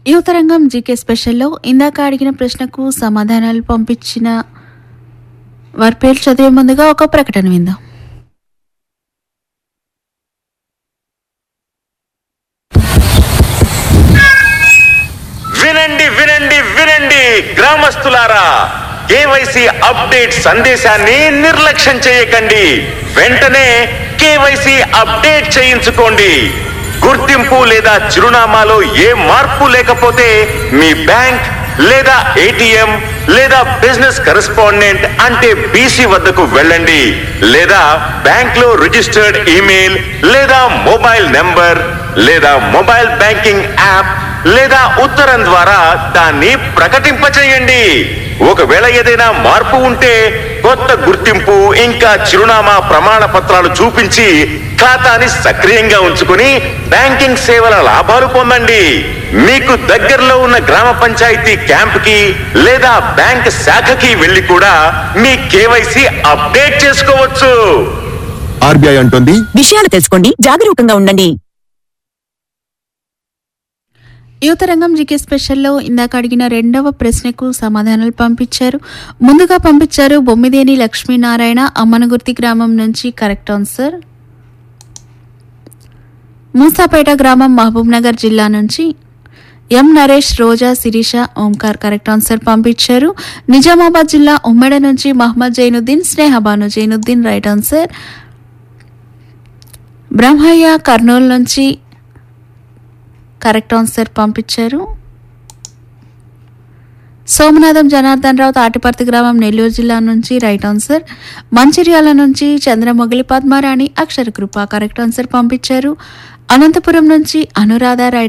యువతరంగం జీకే స్పెషల్లో ఇందాక అడిగిన ప్రశ్నకు సమాధానాలు పంపించిన వారి పేరు చదివే ముందుగా ఒక ప్రకటన విందాం వినండి వినండి వినండి గ్రామస్తులారా కేవైసీ అప్డేట్ సందేశాన్ని నిర్లక్ష్యం చేయకండి వెంటనే కేవైసీ అప్డేట్ చేయించుకోండి గుర్తింపు లేదా చిరునామాలో ఏ మార్పు లేకపోతే మీ బ్యాంక్ లేదా ఏటీఎం లేదా బిజినెస్ కరెస్పాండెంట్ అంటే బీసీ వద్దకు వెళ్ళండి లేదా బ్యాంక్ లో రిజిస్టర్డ్ ఈమెయిల్ లేదా మొబైల్ నెంబర్ లేదా మొబైల్ బ్యాంకింగ్ యాప్ లేదా ఉత్తరం ద్వారా దాన్ని ప్రకటింపచేయండి ఒకవేళ ఏదైనా మార్పు ఉంటే కొత్త గుర్తింపు ఇంకా చిరునామా ప్రమాణ పత్రాలు చూపించి ఖాతాని సక్రియంగా ఉంచుకుని బ్యాంకింగ్ సేవల లాభాలు పొందండి మీకు దగ్గరలో ఉన్న గ్రామ పంచాయతీ క్యాంప్ కి లేదా బ్యాంక్ శాఖకి వెళ్లి కూడా మీ కేవైసీ అప్డేట్ చేసుకోవచ్చు ఆర్బీఐ అంటుంది విషయాలు తెలుసుకోండి జాగరూకంగా ఉండండి యువతరంగం జీకే స్పెషల్లో ఇందాక అడిగిన రెండవ ప్రశ్నకు సమాధానాలు పంపించారు ముందుగా పంపించారు బొమ్మిదేని లక్ష్మీనారాయణ అమ్మనగుర్తి గ్రామం నుంచి కరెక్ట్ ఆన్సర్ మూసాపేట గ్రామం మహబూబ్ నగర్ జిల్లా నుంచి M Naresh Roja Sirisha Omkar correct answer పంపించారు నిజామాబాద్ జిల్లా ఉమ్మెడ నుంచి మహమ్మద్ జైనుద్దీన్ స్నేహబాను జైనుద్దీన్ రైట్ ఆన్సర్ బ్రహ్మయ్య కర్నూలు నుంచి కరెక్ట్ ఆన్సర్ పంపించారు సోమనాథం జనార్దన్ రావు తాటిపర్తి గ్రామం నెల్లూరు జిల్లా నుంచి రైట్ ఆన్సర్ మంచిర్యాల నుంచి చంద్రమొగిలి పద్మారాణి అక్షర కృప కరెక్ట్ ఆన్సర్ పంపించారు అనంతపురం నుంచి అనురాధ రైట్